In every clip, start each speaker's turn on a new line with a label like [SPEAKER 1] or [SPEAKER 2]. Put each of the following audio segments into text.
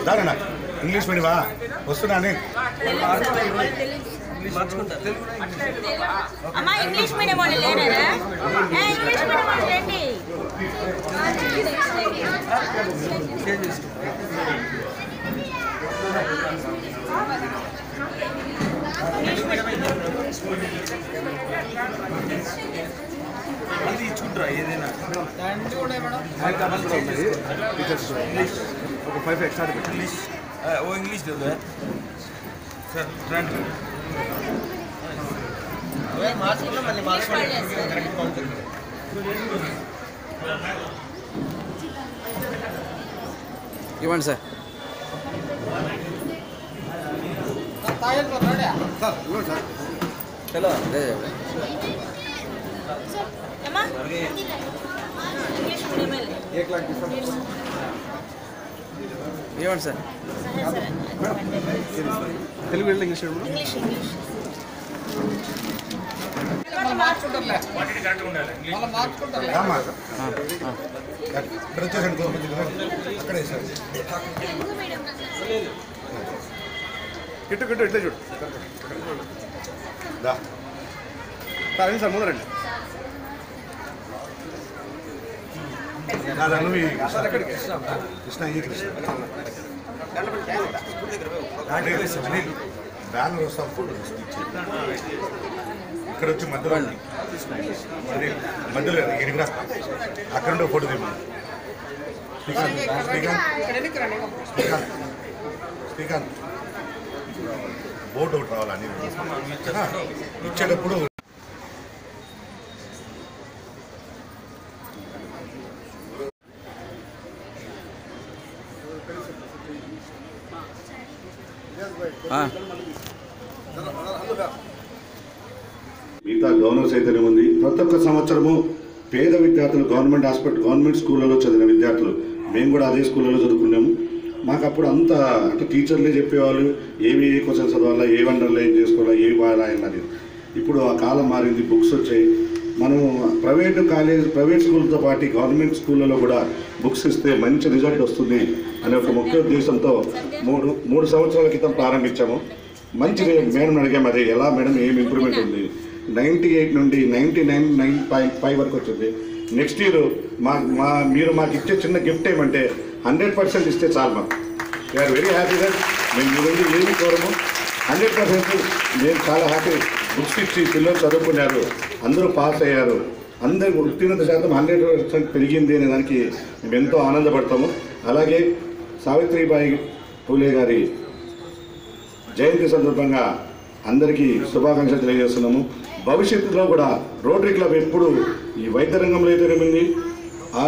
[SPEAKER 1] దానా ఇంగ్లీష్ మీడియమా వస్తున్నానే
[SPEAKER 2] అమ్మా English medium వాళ్ళు లేరా ఏ, ఇంగ్లీష్ మీడియం వాళ్ళు రండి
[SPEAKER 3] మళ్ళీ ఇచ్చుకుంటారా ఏదైనా
[SPEAKER 1] ఒక ఫైవ్ ఎక్స్ట్రా
[SPEAKER 3] ఇంగ్లీష్ ఆ, ఓ ఇంగ్లీష్ చదువు సార్ రండి
[SPEAKER 2] ఇంగ్లీష్ వాళ్ళు చేస్తారు.
[SPEAKER 4] ఇవ్వండి సార్ చలో అదే
[SPEAKER 2] అమ్మా ఇంగ్లీష్ మీడియం
[SPEAKER 4] ఇవ్వండి sir
[SPEAKER 1] Telugu English
[SPEAKER 2] English English
[SPEAKER 1] Rama ఇక్కడ వచ్చేసాను గోపతి అక్కడే సార్
[SPEAKER 2] తెలుగు మీడియం
[SPEAKER 1] ఇటు ఇటు ఇట్లా చూడు దా రండి సార్ ముందరండి కాదా నువ్వు ఈ కృష్ణ ఈ కృష్ణ బ్యానర్ వస్తాం ఫోటో ఇక్కడ వచ్చి మధ్యలో ఉంది. అదే మధ్యలో ఎనిమిది అక్కడ ఉండే ఫోటో తీయమని శ్రీకాంత్ శ్రీకాంత్ శ్రీకాంత్ శ్రీకాంత్ బోర్డు ఒకటి రావాలని ఇచ్చేటప్పుడు మిగతా గవర్నర్ చైతన్యం ఉంది ప్రతి ఒక్క సంవత్సరము పేద విద్యార్థులు గవర్నమెంట్ హాస్పిటల్ గవర్నమెంట్ స్కూళ్ళలో చదివిన విద్యార్థులు మేము కూడా అదే స్కూళ్ళలో చదువుకున్నాము మాకు అప్పుడు అంత అంటే టీచర్లే చెప్పేవాళ్ళు ఏవి ఏ క్వశ్చన్ చదవాలా ఏ వండర్లో ఏం చేసుకోవాలా ఏ బాగా రాయాలని ఇప్పుడు ఆ కాలం మారింది బుక్స్ వచ్చాయి మనం ప్రైవేట్ కాలేజ్ ప్రైవేట్ స్కూల్తో పాటు గవర్నమెంట్ స్కూళ్ళలో కూడా బుక్స్ ఇస్తే మంచి రిజల్ట్ వస్తుంది అనే ఒక ముఖ్య ఉద్దేశంతో మూడు మూడు సంవత్సరాల క్రితం ప్రారంభించాము మంచి మేడం అడిగాము అదే ఎలా మేడం ఏం ఇంప్రూవ్మెంట్ ఉంది నైంటీ ఎయిట్ నుండి ninety nine nine point five వరకు వచ్చింది నెక్స్ట్ ఇయర్ మా మా మీరు మాకు ఇచ్చే చిన్న గిఫ్ట్ ఏమంటే హండ్రెడ్ పర్సెంట్ ఇస్తే చాలు మాకు వీఆర్ వెరీ హ్యాపీ సార్ మేము మీ నుండి ఏమి కోరము హండ్రెడ్ పర్సెంట్ మేము చాలా హ్యాపీ బుక్స్ ఇచ్చి పిల్లలు చదువుకున్నారు అందరూ పాస్ అయ్యారు అందరి ఉత్తీర్ణత శాతం హండ్రెడ్ పర్సెంట్ పెరిగింది అనే దానికి మేము ఎంతో ఆనందపడతాము అలాగే సావిత్రిబాయి పూలే గారి జయంతి సందర్భంగా అందరికీ శుభాకాంక్షలు తెలియజేస్తున్నాము భవిష్యత్తులో కూడా రోటరీ క్లబ్ ఎప్పుడు ఈ వైద్య రంగంలో అయితే ఏమైంది ఆ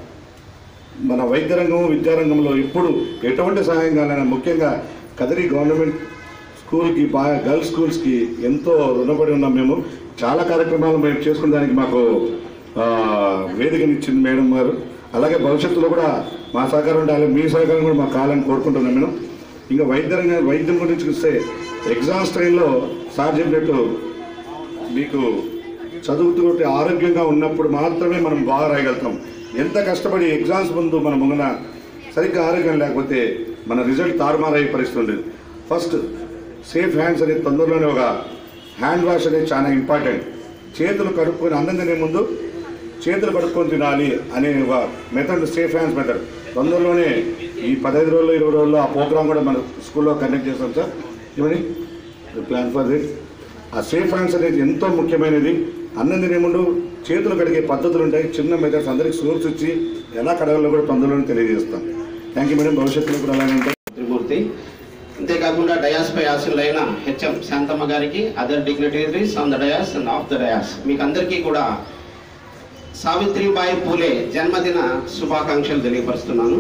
[SPEAKER 1] మన వైద్య రంగం విద్యారంగంలో ఇప్పుడు ఎటువంటి సహాయం కావాలన్నా ముఖ్యంగా కదిరి గవర్నమెంట్ స్కూల్కి బాగా గర్ల్స్ స్కూల్స్కి ఎంతో రుణపడి ఉన్నాం మేము చాలా కార్యక్రమాలు మేము చేసుకునే దానికి మాకు ఆ, వేదికనిచ్చింది మేడం గారు అలాగే భవిష్యత్తులో కూడా మా సహకారం ఉండాలి మీ సహకారం కూడా మాకు కావాలని కోరుకుంటున్నాం మేడం ఇంకా వైద్య రంగ వైద్యం గురించి చూస్తే ఎగ్జామ్స్ టైంలో సార్ చెప్పినట్టు మీకు చదువుతూ ఆరోగ్యంగా ఉన్నప్పుడు మాత్రమే మనం బాగా రాయగలుగుతాం ఎంత కష్టపడి ఎగ్జామ్స్ ముందు మన ముంగన సరిగ్గా ఆరోగ్యం లేకపోతే మన రిజల్ట్ తారుమారయ్యే పరిస్థితి ఉండేది ఫస్ట్ సేఫ్ హ్యాండ్స్ అనేది తొందరలోనే ఒక హ్యాండ్ వాష్ అనేది చాలా ఇంపార్టెంట్ చేతులు కడుక్కొని అన్నం తినే ముందు చేతులు కడుక్కొని తినాలి అనే ఒక మెథడ్ సేఫ్ హ్యాండ్స్ మెథడ్ తొందరలోనే ఈ పదహైదు రోజులు ఇరవై రోజుల్లో ఆ ప్రోగ్రామ్ కూడా మన స్కూల్లో కండక్ట్ చేస్తాం సార్ ఏమని plan for this ah safe hands అనేది ఎంతో ముఖ్యమైనది అన్నం తినే ముందు చేతులు కడిగే పద్ధతులు ఉంటాయి చిన్న మెథడ్స్ అందరికి సోర్స్ ఇచ్చి ఎలా కడగాలో కూడా తొందరలోనే తెలియజేస్తాం థ్యాంక్ యూ మేడం భవిష్యత్తులో కూడా అలాగే ఉంటాం
[SPEAKER 5] త్రిమూర్తి అంతేకాకుండా డయాస్ పై ఆశీనులైన హెచ్ఎం శాంతమ్మ గారికి other dignitaries on the dais and of the dais మీకు అందరికీ కూడా సావిత్రిబాయి పూలే జన్మదిన శుభాకాంక్షలు తెలియపరుస్తున్నాను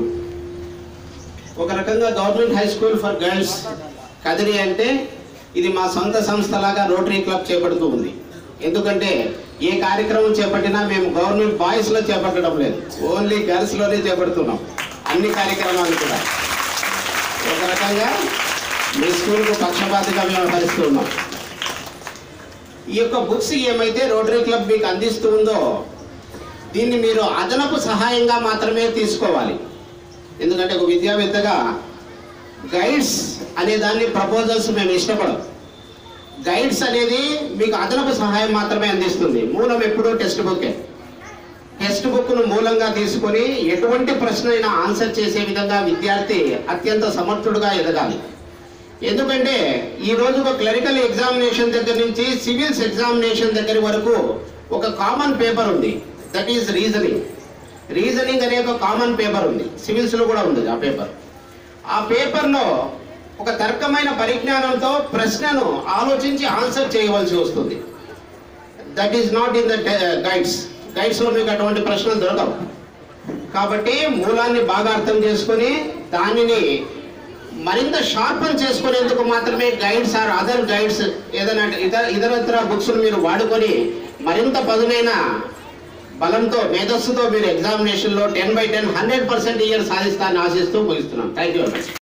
[SPEAKER 5] ఒక రకంగా government high school for girls Kadiri అంటే ఇది మా సొంత సంస్థలాగా రోటరీ క్లబ్ చేపడుతూ ఉంది ఎందుకంటే ఏ కార్యక్రమం చేపట్టినా మేము గవర్నమెంట్ బాయ్స్లో చేపట్టడం లేదు ఓన్లీ గర్ల్స్లోనే చేపడుతున్నాం అన్ని కార్యక్రమాలు కూడా ఒక రకంగా మీ స్కూల్కు పక్షపాతిగా వ్యవహరిస్తూ ఉన్నాం ఈ యొక్క బుక్స్ ఏమైతే రోటరీ క్లబ్ మీకు అందిస్తూ ఉందో దీన్ని మీరు అదనపు సహాయంగా మాత్రమే తీసుకోవాలి ఎందుకంటే ఒక విద్యావేత్తగా గైడ్స్ అనే దాన్ని ప్రపోజల్స్ మేము ఇష్టపడం గైడ్స్ అనేది మీకు అదనపు సహాయం మాత్రమే అందిస్తుంది మూలం ఎప్పుడూ టెక్స్ట్ బుక్కే టెక్స్ట్ బుక్ను మూలంగా తీసుకొని ఎటువంటి ప్రశ్న అయినా ఆన్సర్ చేసే విధంగా విద్యార్థి అత్యంత సమర్థుడుగా ఎదగాలి ఎందుకంటే ఈ రోజు ఒక క్లరికల్ ఎగ్జామినేషన్ దగ్గర నుంచి సివిల్స్ ఎగ్జామినేషన్ దగ్గర వరకు ఒక కామన్ పేపర్ ఉంది దట్ ఈస్ రీజనింగ్ రీజనింగ్ అనే ఒక కామన్ పేపర్ ఉంది సివిల్స్లో కూడా ఉంది ఆ పేపర్ ఆ పేపర్లో ఒక తర్కమైన పరిజ్ఞానంతో ప్రశ్నను ఆలోచించి ఆన్సర్ చేయవలసి వస్తుంది that is not in the guides గైడ్స్లో మీకు అటువంటి ప్రశ్నలు దొరకవు కాబట్టి మూలాన్ని బాగా అర్థం చేసుకొని దానిని మరింత షార్పన్ చేసుకునేందుకు మాత్రమే గైడ్స్ ఆర్ అదర్ గైడ్స్ ఏదైనా ఇతర ఇతరత్ర బుక్స్ మీరు వాడుకొని మరింత పదునైన బలంతో మేధస్సుతో మీరు ఎగ్జామినేషన్లో ten by ten hundred percent year సాధిస్తారని ఆశిస్తూ ముగిస్తున్నాం థ్యాంక్ యూ వెరీ మచ్